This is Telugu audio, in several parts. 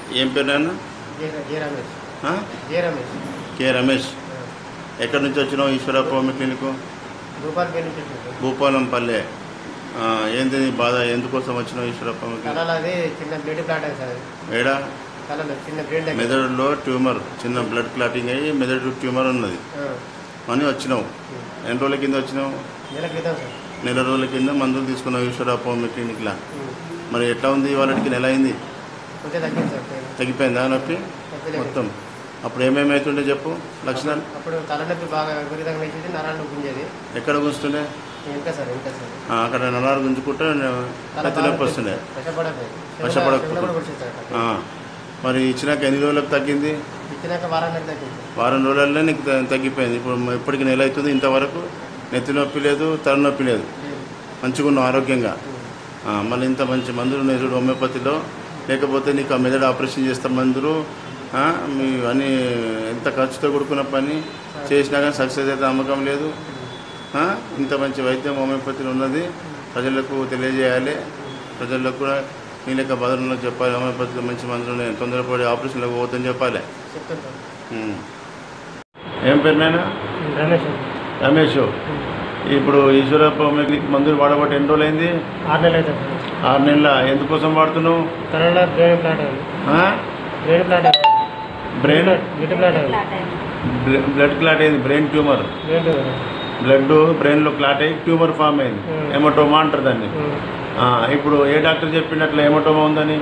ఏం పేరు నాన్న జే జే రమేష్ ఆ? జే రమేష్ కే రమేష్ ఆ, ఎక్కడి నుంచి వచ్చినావు ఈశ్వరప్ప హోమి క్లినిక్ భూపాల్ పేరు నుంచి వచ్చింది సార్. భూపాలంపల్లె ఆ, ఏంది నీ బాధ ఎందుకోసం వచ్చినావు ఈశ్వరప్ప హోమి క్లినిక్ తలలో అది చిన్న బ్లడ్ క్లాట్ అయింది సార్ అది. ఏడా తలలో చిన్న బ్రెయిన్ దగ్గర మెదడులో ట్యూమర్ చిన్న బ్లడ్ క్లాటింగ్ అయ్యి మెదడు ట్యూమర్ ఉన్నది ఆ, అని వచ్చినావు ఎన్ని రోజుల కింద వచ్చినావు నెల క్రితం సార్ నెల రోజుల కింద మందులు తీసుకున్నావు ఈశ్వరప్ప హోమి క్లినిక్లో ఉమ్. మరి ఎట్లా ఉంది వాళ్ళకి నెల అయింది కొంచెం తగ్గింది సార్ పెయిన్. తగ్గిపోయిందా నొప్పి తగ్గలేదు. మొత్తం అప్పుడు ఏమేమి అవుతుండే చెప్పు లక్షణాలు అప్పుడు తలనొప్పి బాగా విపరీతంగా వేసేది నరాలు గుంజేది ఎక్కడ గుంజుతుండే ఇంకా సార్ ఇంకా సార్ ఆ, అక్కడ నరాలు గుంజుకుంటే నెత్తి నొప్పి వస్తుండే కష్టపడకపోయింది కష్టపడకపోతే. కూడా వచ్చింది సార్ ఆ, మరి ఇచ్చినాక ఎన్ని రోజులకు తగ్గింది ఇచ్చినాక వారానికి తగ్గింది వారం రోజులల్లో నీకు త- తగ్గిపోయింది ఇప్పుడు మ- ఇప్పటికి నెల అవుతుంది ఇంతవరకు నెత్తి నొప్పి లేదు తలనొప్పి లేదు లేదు. మంచిగా ఉన్నావు ఆరోగ్యంగా ఉమ్. ఆ, మళ్ళీ ఇంత మంచి మందులు ఉన్నాయి చూడు హోమియోపతిలో లేకపోతే నీకు ఆ మెదడు ఆపరేషన్ చేస్తే మందులు ఆ, మీ అన్ని ఎంత ఖర్చుతో కూడుకున్న పని చేసినా కానీ సక్సెస్ అయితే నమ్మకం లేదు ఆ, ఇంత మంచి వైద్యం హోమియోపతిలో ఉన్నది ప్రజలకు తెలియజేయాలి ప్రజలకు కూడా మీ లెక్క బదులు చెప్పాలి హోమియోపతిలో మంచి మందులు ఉన్నాయి తొందరపడి ఆపరేషన్లకు పోతుందని చెప్పాలి చెప్తాను సార్ ఉమ్. ఏం పేరు నాయన రమేష్ రమేష్ ఇప్పుడు ఈశ్వరప్ప హోమియోపతికి మందులు వాడబట్టి ఎన్ని రోజులు అయింది ఆరు నెలలు అవుతుంది సార్ ఆరు నెలల ఎందుకోసం వాడుతున్నావు తలలో బ్రెయిన్ క్లాట్ అయింది ఆ? బ్రెయిన్ క్లాట్ అయింది బ్రెయిన్ లిటిల్ క్లాట్ అయింది బ్ల- బ్లడ్ క్లాట్ అయింది బ్రెయిన్ ట్యూమర్ బ్రెయిన్ బ్లడ్ బ్రెయిన్లో క్లాట్ అయ్యి ట్యూమర్ ఫామ్ అయింది ఉమ్. ఎమటోమా అంటారు దాన్ని ఆ, ఇప్పుడు ఏ డాక్టర్ చెప్పిండట్ల ఎమటోమా ఉందని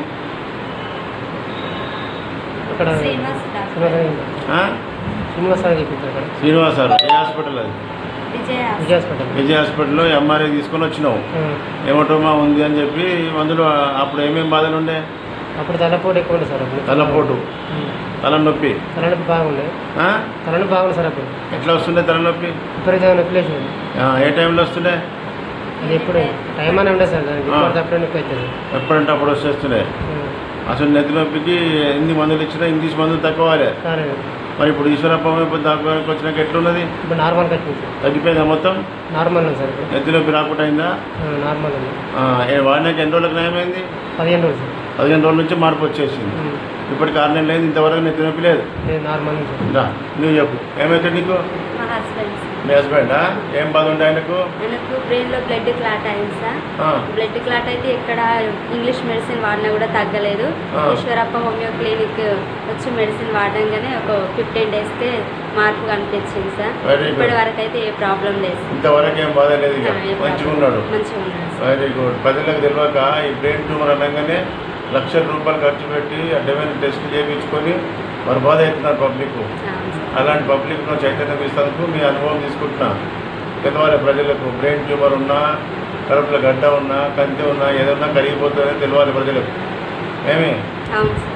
అక్కడ శ్రీనివాస్ డాక్టర్ శ్రీనివాస ఆ? శ్రీనివాస అని చెప్పింది అక్కడ శ్రీనివాస్ సార్ ఏ హాస్పిటల్ అది విజయ విజయ హాస్పిటల్ విజయ్ హాస్పిటల్లో ఎంఆర్ఐ తీసుకొని వచ్చినావు ఎమటోమా ఉంది అని చెప్పి మందులు అప్పుడు ఏమేమి బాధలు ఉండే అప్పుడు తలపోటు ఎక్కువ ఉండే సార్ అప్పుడు తలపోటు ఉమ్. తలనొప్పి తలనొప్పి బాగుండే ఆ? తలనొప్పి బాగుంది సార్ అప్పుడు ఎట్లా వస్తుండే తలనొప్పి విపరీతమైన నొప్పి లేచింది ఆ, ఏ టైంలో వస్తుండే అది ఎప్పుడు టైం అని ఉండే సార్ దానికి ఆ. ఇప్పుడు తప్పుడే నొప్పి అవుతుంది ఎప్పుడంటే అప్పుడు వచ్చేస్తుండే ఉమ్. అసలు నెత్తి నొప్పికి ఎన్ని మందులు ఇచ్చినా ఇంగ్లీష్ మందులు తక్కువాలి కాలేదు మరి ఇప్పుడు ఈశ్వరప్ప హోమియోపతి దానికి వచ్చినాక ఎట్లున్నది ఇప్పుడు నార్మల్గా వచ్చింది సార్ తగ్గిపోయిందా మొత్తం నార్మల్ ఉంది సార్ ఇప్పుడు నెత్తి నొప్పి రాకుండా అయిందా ఆ, నార్మల్ ఉంది ఆ, ఏ వాడినాక ఎన్ని రోజులకు నయమైంది పదిహేను రోజులు సార్ పదిహేను రోజుల నుంచి మార్పు వచ్చేసింది ఉమ్. ఇప్పటికి ఆరు నెలలు అయింది ఇంతవరకు నెత్తి నొప్పి లేదు లేదు నార్మల్ ఉంది సార్ రా, నువ్వు చెప్పు ఏమైతే నీకు మా హస్బెండ్ సార్ మీ హస్బెండా ఏం బాధ ఉండే ఆయనకు ఆయనకు బ్రెయిన్ లో బ్లడ్ క్లాట్ అయింది సార్ ఆ, బ్లడ్ క్లాట్ అయితే ఇక్కడ ఇంగ్లీష్ మెడిసిన్ వాడినా కూడా తగ్గలేదు ఆ. ఈశ్వరప్ప హోమియో క్లినిక్ వచ్చి మెడిసిన్ వాడడంగానే ఒక ఫిఫ్టీన్ డేస్కే మార్పు కనిపించింది సార్ Very good. ఇప్పటి వరకు అయితే ఏ ప్రాబ్లం లేదు సార్. ఇంతవరకు ఏం బాధ లేదు ఇక ఆ, ఏ మంచిగా problem- ఉన్నాడు మంచిగా ఉన్నాడు సార్ వెరీ గుడ్ ప్రజలకు తెలియక ఈ బ్రెయిన్ ట్యూమర్ అనగానే లక్షల రూపాయలు ఖర్చు పెట్టి అడ్డమైన టెస్ట్ చేయించుకొని మరి బాధ అవుతున్నారు పబ్లిక్ అవును సార్. అలాంటి పబ్లిక్ను చైతన్యం ఇస్తానికి మీ అనుభవం తీసుకుంటున్నా తెలవాలి ప్రజలకు బ్రెయిన్ ట్యూమర్ ఉన్నా కడుపులో గడ్డ ఉన్నా కంతి ఉన్నా ఏదన్నా కరిగిపోతుందని తెలియాలి ప్రజలకు ఏమి అవును సార్